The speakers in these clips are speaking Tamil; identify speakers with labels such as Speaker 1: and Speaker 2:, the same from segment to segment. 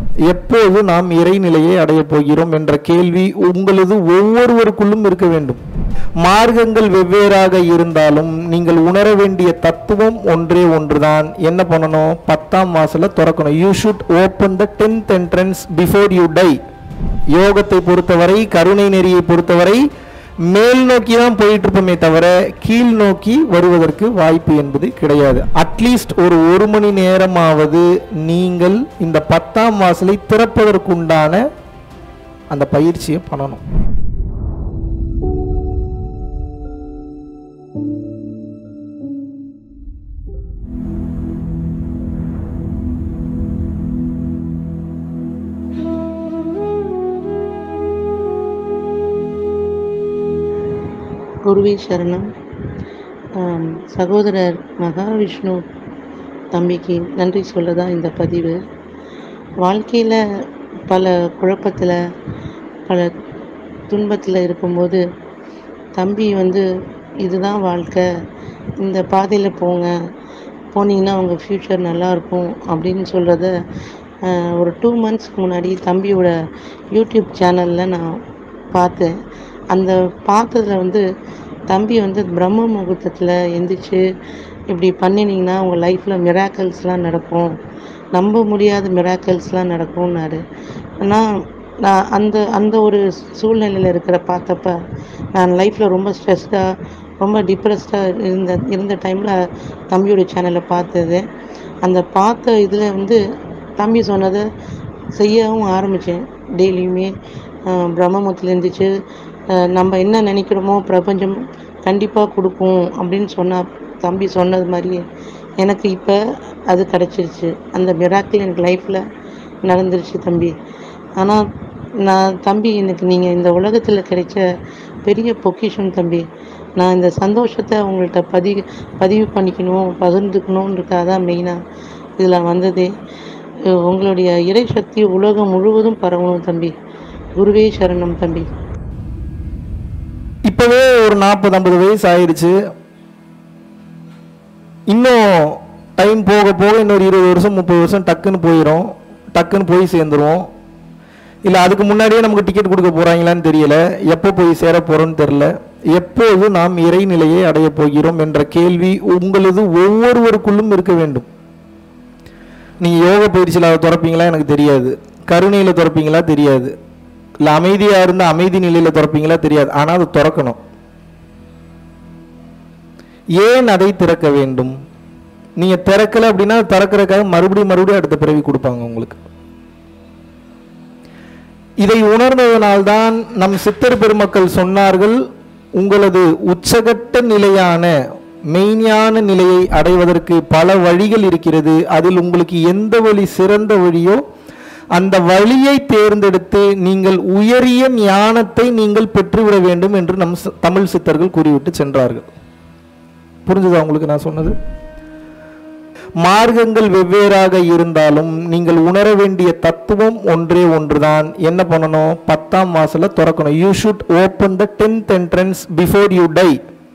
Speaker 1: எப்போது நாம் இறைநிலையை அடையப் போகிறோம் என்ற கேள்வி உங்களது ஒவ்வொருவருக்குள்ளும் இருக்க வேண்டும் மார்க்கங்கள் வெவ்வேறாக இருந்தாலும் நீங்கள் உணர வேண்டிய தத்துவம் ஒன்றே ஒன்றுதான் என்ன பண்ணணும் பத்தாம் மாசத்துல திறக்கணும் you should open the tenth entrance before you die யோகத்தை பொறுத்தவரை கருணை நெறியை பொறுத்தவரை மேல் நோக்கி தான் போயிட்டு இருப்போமே தவிர கீழ் நோக்கி வருவதற்கு வாய்ப்பு என்பது கிடையாது அட்லீஸ்ட் ஒரு ஒரு மணி நேரமாவது நீங்கள் இந்த பத்தாம் வாசலை திறப்பதற்குண்டான அந்த பயிற்சியை பண்ணணும்
Speaker 2: குருவே சரணம் ஆம், சகோதரர் மகாவிஷ்ணு தம்பிக்கு நன்றி சொல்ல தான் இந்த பதிவு வாழ்க்கையில் பல குழப்பத்தில் பல துன்பத்தில் இருக்கும்போது தம்பி வந்து இதுதான் வாழ்க்கை இந்த பாதையில் போங்க போனீங்கன்னா உங்கள் ஃப்யூச்சர் நல்லாயிருக்கும் அப்படின்னு சொல்கிறத ஒரு டூ மந்த்ஸ்க்கு முன்னாடி தம்பியோட யூடியூப் சேனலில் நான் பார்த்தேன் அந்த பார்த்ததுல வந்து தம்பி வந்து பிரம்ம முகூர்த்தத்தில் எந்திரிச்சு இப்படி பண்ணினீங்கன்னா உங்கள் லைஃப்பில் மிராக்கல்ஸ்லாம் நடக்கும் நம்ப முடியாத மிராக்கல்ஸ்லாம் நடக்கும்னாரு ஆனால் நான் அந்த அந்த ஒரு சூழ்நிலையில் இருக்கிற பார்த்தப்ப நான் லைஃப்பில் ரொம்ப ஸ்ட்ரெஸ்டாக ரொம்ப டிப்ரெஸ்டாக இருந்த இருந்த டைமில் தம்பியோட சேனலை பார்த்தது அந்த பார்த்த இதில் வந்து தம்பி சொன்னதை செய்யவும் ஆரம்பித்தேன் டெய்லியுமே பிரம்மமுத்தில் இருந்துச்சு அஹ் நம்ம என்ன நினைக்கிறோமோ பிரபஞ்சம் கண்டிப்பாக கொடுக்கும் அப்படின்னு சொன்னா தம்பி சொன்னது மாதிரியே எனக்கு இப்போ அது கிடச்சிருச்சு அந்த மிராக்கிள் எனக்கு லைஃப்பில் நடந்துருச்சு தம்பி ஆனால் நான் தம்பி எனக்கு நீங்கள் இந்த உலகத்தில் கிடைச்ச பெரிய பொக்கிஷம் தம்பி நான் இந்த சந்தோஷத்தை உங்கள்கிட்ட பதிவு பதிவு பண்ணிக்கணும் பகிர்ந்துக்கணுன்றதுக்காக தான் மெயினாக இதில் வந்ததே அஹ் உங்களுடைய இறை சக்தி உலகம் முழுவதும் பரவணும் தம்பி குருவே சரணம் தம்பி
Speaker 1: இப்போவே ஒரு நாற்பது ஐம்பது வயசு ஆயிடுச்சு இன்னும் டைம் போக போக இன்னொரு இருபது வருஷம் முப்பது வருஷம் டக்குன்னு போயிடும் டக்குன்னு போய் சேர்ந்துருவோம் இல்லை அதுக்கு முன்னாடியே நமக்கு டிக்கெட் கொடுக்க போகிறாங்களான்னு தெரியல எப்போ போய் சேர போகிறோன்னு தெரியல எப்போது நாம் இறைநிலையை அடையப் போகிறோம் என்ற கேள்வி உங்களது ஒவ்வொருவருக்குள்ளும் இருக்க வேண்டும் நீங்கள் யோக பயிற்சியில் அதை திறப்பீங்களா எனக்கு தெரியாது கருணையில் திறப்பீங்களா தெரியாது இல்லை அமைதியாக இருந்து அமைதி நிலையில் திறப்பீங்களா தெரியாது ஆனால் அது திறக்கணும் ஏன் அதை திறக்க வேண்டும் நீங்கள் திறக்கலை அப்படின்னா அது திறக்கறதுக்காக மறுபடியும் மறுபடியும் அடுத்த பிறவி கொடுப்பாங்க உங்களுக்கு இதை உணர்ந்ததனால்தான் நம் சித்தர் பெருமக்கள் சொன்னார்கள் உங்களது உச்சகட்ட நிலையான மெய்ஞான நிலையை அடைவதற்கு பல வழிகள் இருக்கிறது அதில் உங்களுக்கு எந்த வழி சிறந்த வழியோ அந்த வழியை தேர்ந்தெடுத்து நீங்கள் உயரிய ஞானத்தை நீங்கள் பெற்றுவிட வேண்டும் என்று நம் ச- தமிழ் சித்தர்கள் கூறிவிட்டு சென்றார்கள் புரிஞ்சுதா உங்களுக்கு நான் சொன்னது மார்க்கங்கள் வெவ்வேறாக இருந்தாலும் நீங்கள் உணர வேண்டிய தத்துவம் ஒன்றே ஒன்றுதான் என்ன பண்ணணும் பத்தாம் மாசத்துல திறக்கணும் you should open the tenth entrance before you die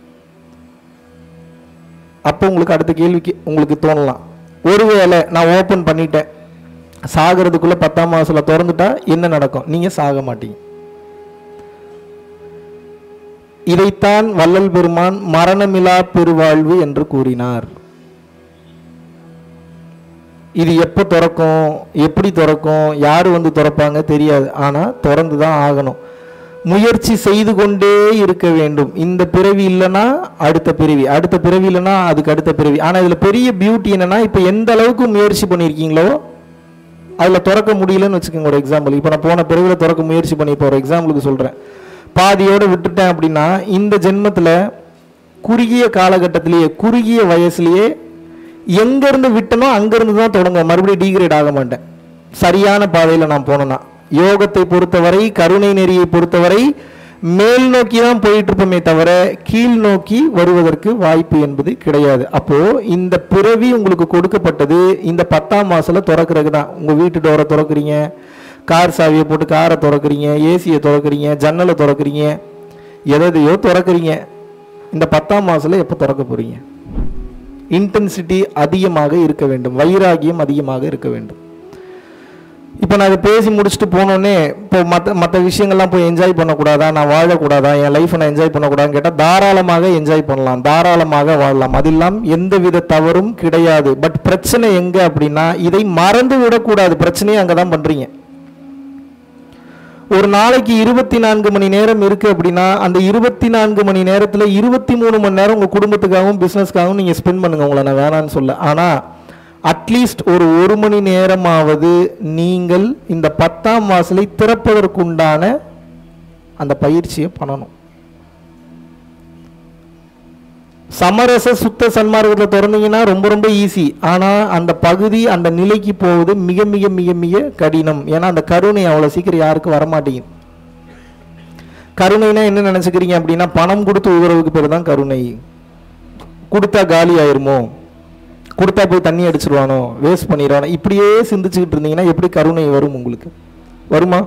Speaker 1: அப்போ உங்களுக்கு அடுத்த கேள்விக்கு உங்களுக்கு தோணலாம் ஒருவேளை நான் ஓப்பன் பண்ணிட்டேன் சாகிறதுக்குள்ள பத்தாம் மாசத்துல திறந்துட்டா என்ன நடக்கும் நீங்க சாக மாட்டீங்க இதைத்தான் வள்ளல் பெருமான் மரணமிலா பெருவாழ்வு என்று கூறினார் இது எப்போ திறக்கும் எப்படி திறக்கும் யார் வந்து திறப்பாங்க தெரியாது ஆனால் திறந்து தான் ஆகணும் முயற்சி செய்து கொண்டே இருக்க வேண்டும் இந்த பிறவி இல்லைன்னா அடுத்த பிறவி அடுத்த பிறவி இல்லைன்னா அதுக்கு அடுத்த பிறவி ஆனால் இதில் பெரிய பியூட்டி என்னன்னா இப்போ எந்த அளவுக்கு முயற்சி பண்ணியிருக்கீங்களோ அதில் திறக்க முடியலன்னு வச்சுக்கோங்க ஒரு எக்ஸாம்பிள் இப்போ நான் போன பிறவியில் திறக்க முயற்சி பண்ணி இப்போ ஒரு எக்ஸாம்பிளுக்கு சொல்கிறேன் பாதியோடு விட்டுட்டேன் அப்படின்னா இந்த ஜென்மத்தில் குறுகிய காலகட்டத்திலேயே குறுகிய வயசுலேயே எங்கேருந்து விட்டனோ அங்கேருந்து தான் தொடங்க மறுபடியும் டீக்ரேட் ஆக மாட்டேன் சரியான பாதையில் நான் போனேன்னா யோகத்தை பொறுத்தவரை கருணை நெறியை பொறுத்தவரை மேல் நோக்கி தான் போயிட்டு இருப்போமே தவிர கீழ் நோக்கி வருவதற்கு வாய்ப்பு என்பது கிடையாது அப்போ இந்த பிறவி உங்களுக்கு கொடுக்கப்பட்டது இந்த பத்தாம் மாசத்துல திறக்கிறது தான் உங்க வீட்டு டோரை திறக்கிறீங்க கார் சாவியை போட்டு காரை திறக்கிறீங்க ஏசியை திறக்கிறீங்க ஜன்னலை திறக்கிறீங்க எதையோ திறக்கிறீங்க இந்த பத்தாம் மாசத்துல எப்போ திறக்க போறீங்க இன்டென்சிட்டி அதிகமாக இருக்க வேண்டும் வைராகியம் அதிகமாக இருக்க வேண்டும் இப்போ நான் இதை பேசி முடிச்சுட்டு போனோடனே இப்போ மற்ற மற்ற விஷயங்கள்லாம் போய் என்ஜாய் பண்ணக்கூடாதா நான் வாழக்கூடாதா என் லைஃப்பை நான் என்ஜாய் பண்ணக்கூடாதுன்னு கேட்டால் தாராளமாக என்ஜாய் பண்ணலாம் தாராளமாக வாழலாம் அதெல்லாம் எந்த வித தவறும் கிடையாது பட் பிரச்சனை எங்கே அப்படின்னா இதை மறந்து விடக்கூடாது பிரச்சனையே அங்கே தான் பண்ணுறீங்க ஒரு நாளைக்கு இருபத்தி நான்கு மணி நேரம் இருக்கு அப்படின்னா அந்த இருபத்தி நான்கு மணி நேரத்தில் இருபத்தி மூணு மணி நேரம் உங்கள் குடும்பத்துக்காகவும் பிஸ்னஸ்க்காகவும் நீங்கள் ஸ்பெண்ட் பண்ணுங்க உங்களை நான் வேணான்னு சொல்ல ஆனால் அட்லீஸ்ட் ஒரு ஒரு மணி நேரமாவது நீங்கள் இந்த பத்தாம் வாசலை திறப்பதற்குண்டான அந்த பயிற்சியை பண்ணணும் சமரச சுத்த சன்மார்க்கத்தில் திறந்தீங்கன்னா ரொம்ப ரொம்ப ஈஸி ஆனால் அந்த பகுதி அந்த நிலைக்கு போவது மிக மிக மிக மிக கடினம் ஏன்னா அந்த கருணை அவ்வளோ சீக்கிரம் யாருக்கும் வரமாட்டேங்குது கருணைனா என்ன நினச்சிக்கிறீங்க அப்படின்னா பணம் கொடுத்து உதவுறதுக்கு பேர் தான் கருணை கொடுத்தா காலி ஆயிருமோ கொடுத்தா போய் தண்ணி அடிச்சிருவானோ வேஸ்ட் பண்ணிடுவானோ இப்படியே சிந்திச்சுக்கிட்டு இருந்தீங்கன்னா எப்படி கருணை வரும் உங்களுக்கு வருமா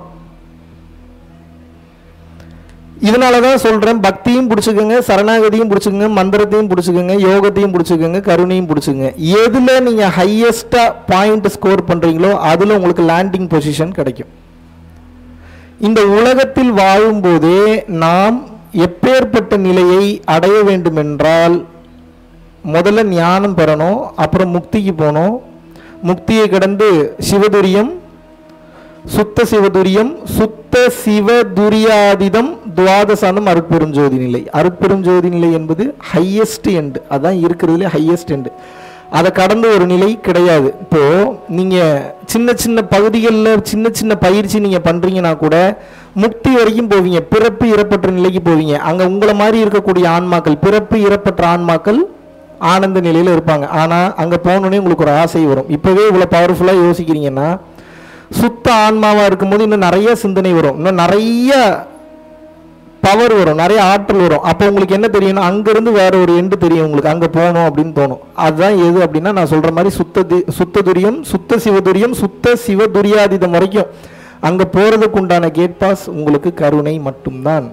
Speaker 1: இதனால தான் சொல்கிறேன் பக்தியும் பிடிச்சிக்கோங்க சரணாகதியும் பிடிச்சிக்கோங்க மந்திரத்தையும் பிடிச்சிக்கோங்க யோகத்தையும் பிடிச்சிக்கோங்க கருணையும் பிடிச்சிக்கோங்க எதில் நீங்கள் ஹையஸ்ட்டாக பாயிண்ட் ஸ்கோர் பண்ணுறீங்களோ அதில் உங்களுக்கு லேண்டிங் பொசிஷன் கிடைக்கும் இந்த உலகத்தில் வாழும்போதே நாம் எப்பேற்பட்ட நிலையை அடைய வேண்டுமென்றால் முதல்ல ஞானம் பெறணும் அப்புறம் முக்திக்கு போகணும் முக்தியை கடந்து சிவதுரியம் சுத்த சிவதுரியம் சுத்த சிவதுரியாதிதம் துவாதசானம் அருட்பெருஞ்சோதி நிலை அருட்பெருஞ்சோதி நிலை என்பது ஹையஸ்ட் எண்டு அதான் இருக்கிறதுலே ஹையஸ்ட் எண்டு அதை கடந்த ஒரு நிலை கிடையாது இப்போ நீங்க சின்ன சின்ன பகுதிகளில் சின்ன சின்ன பயிற்சி நீங்க பண்றீங்கன்னா கூட முக்தி வரைக்கும் போவீங்க பிறப்பு இறப்பற்ற நிலைக்கு போவீங்க அங்க உங்களை மாதிரி இருக்கக்கூடிய ஆன்மாக்கள் பிறப்பு இறப்பற்ற ஆன்மாக்கள் ஆனந்த நிலையில இருப்பாங்க ஆனா அங்க போனோடனே உங்களுக்கு ஒரு ஆசை வரும் இப்பவே இவ்வளவு பவர்ஃபுல்லா யோசிக்கிறீங்கன்னா சுத்த ஆன்மாவா இருக்கும்போது இன்னும் நிறைய சிந்தனை வரும் இன்னும் நிறைய பவர் வரும் நிறைய ஆற்றல் வரும் அப்போ உங்களுக்கு என்ன தெரியணும் அங்கிருந்து வேற ஒரு எண்டு தெரியும் உங்களுக்கு அங்கே போகணும் அப்படின்னு தோணும் அதுதான் எது அப்படின்னா நான் சொல்ற மாதிரி சுத்த தி- சுத்த துரியம் சுத்த சிவதுரியம் சுத்த சிவதுரியாதிதம் வரைக்கும் அங்கே போறதுக்கு உண்டான கேட் பாஸ் உங்களுக்கு கருணை மட்டும்தான்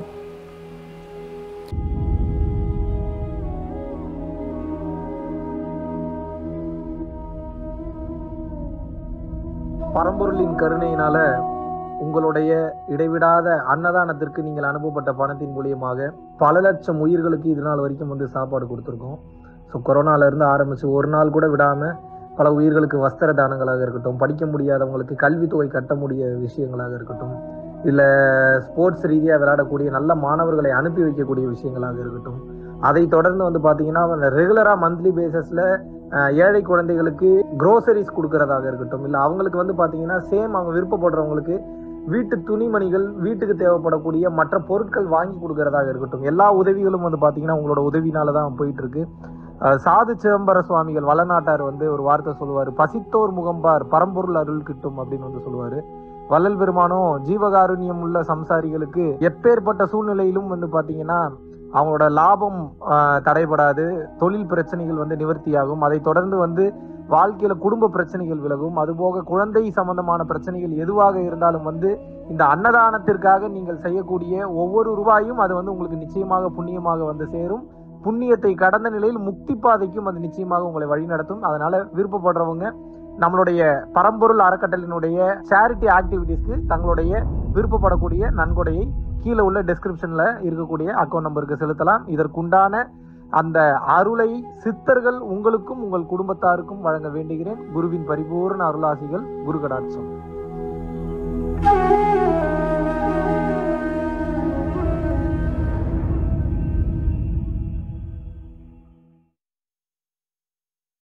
Speaker 1: பரம்பொருளின் கருணையினால உங்களுடைய இடைவிடாத அன்னதானத்திற்கு நீங்கள் அனுப்பப்பட்ட பணத்தின் மூலியமாக பல லட்சம் உயிர்களுக்கு இது நாள் வரைக்கும் வந்து சாப்பாடு கொடுத்துருக்கோம் ஸோ கொரோனால இருந்து ஆரம்பிச்சு ஒரு நாள் கூட விடாம பல உயிர்களுக்கு வஸ்திர தானங்களாக இருக்கட்டும் படிக்க முடியாதவங்களுக்கு கல்வித்தொகை கட்ட முடிய விஷயங்களாக இருக்கட்டும் இல்லை ஸ்போர்ட்ஸ் ரீதியாக விளையாடக்கூடிய நல்ல மாணவர்களை அனுப்பி வைக்கக்கூடிய விஷயங்களாக இருக்கட்டும் அதை தொடர்ந்து வந்து பார்த்தீங்கன்னா ரெகுலராக மந்த்லி பேசிஸில் ஏழை குழந்தைகளுக்கு க்ரோசரிஸ் கொடுக்கறதாக இருக்கட்டும் இல்லை அவங்களுக்கு வந்து பார்த்தீங்கன்னா சேம் அவங்க விருப்பப்படுறவங்களுக்கு வீட்டு துணிமணிகள் வீட்டுக்கு தேவைப்படக்கூடிய மற்ற பொருட்கள் வாங்கி கொடுக்கறதாக இருக்கட்டும் எல்லா உதவிகளும் வந்து பார்த்தீங்கன்னா உங்களோட உதவினால தான் போயிட்டு இருக்கு அஹ் சாது சிதம்பர சுவாமிகள் வளநாட்டார் வந்து ஒரு வார்த்தை சொல்லுவார் பசித்தோர் முகம்பார் பரம்பொருள் அருள் கிட்டும் அப்படின்னு வந்து சொல்லுவாரு வள்ளல் பெருமானும் ஜீவகாருண்யம் உள்ள சம்சாரிகளுக்கு எப்பேற்பட்ட சூழ்நிலையிலும் வந்து பாத்தீங்கன்னா அவங்களோட லாபம் ஆஹ், தடைபடாது தொழில் பிரச்சனைகள் வந்து நிவர்த்தியாகும் அதை தொடர்ந்து வந்து வாழ்க்கையில குடும்ப பிரச்சனைகள் விலகும் அதுபோக குழந்தை சம்பந்தமான பிரச்சனைகள் எதுவாக இருந்தாலும் வந்து இந்த அன்னதானத்திற்காக நீங்கள் செய்யக்கூடிய ஒவ்வொரு ரூபாயும் அது வந்து உங்களுக்கு நிச்சயமாக புண்ணியமாக வந்து சேரும் புண்ணியத்தை கடந்த நிலையில் முக்தி பாதைக்கும் அது நிச்சயமாக உங்களை வழிநடத்தும் அதனால விருப்பப்படுறவங்க நம்மளுடைய பரம்பொருள் அறக்கட்டளினுடைய சேரிட்டி ஆக்டிவிட்டீஸ்க்கு தங்களுடைய விருப்பப்படக்கூடிய நன்கொடையை கீழே உள்ள டெஸ்கிரிப்ஷன்ல இருக்கக்கூடிய அக்கௌண்ட் நம்பருக்கு செலுத்தலாம் இதற்குண்டான அந்த அருளை சித்தர்கள் உங்களுக்கும் உங்கள் குடும்பத்தாருக்கும் வழங்க வேண்டுகிறேன் குருவின் பரிபூர்ண அருளாசிகள் குரு கடாட்சம்